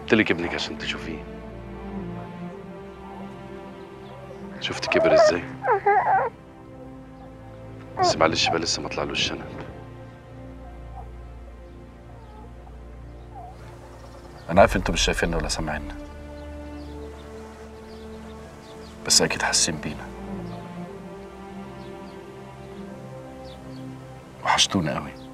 جبت لك ابنك عشان تشوفيه شفت كبر ازاي بس معلش بقى لسه ما طلعلوش شنب انا عارف انتوا مش شايفيننا ولا سامعيننا بس اكيد حاسين بينا وحشتونا قوي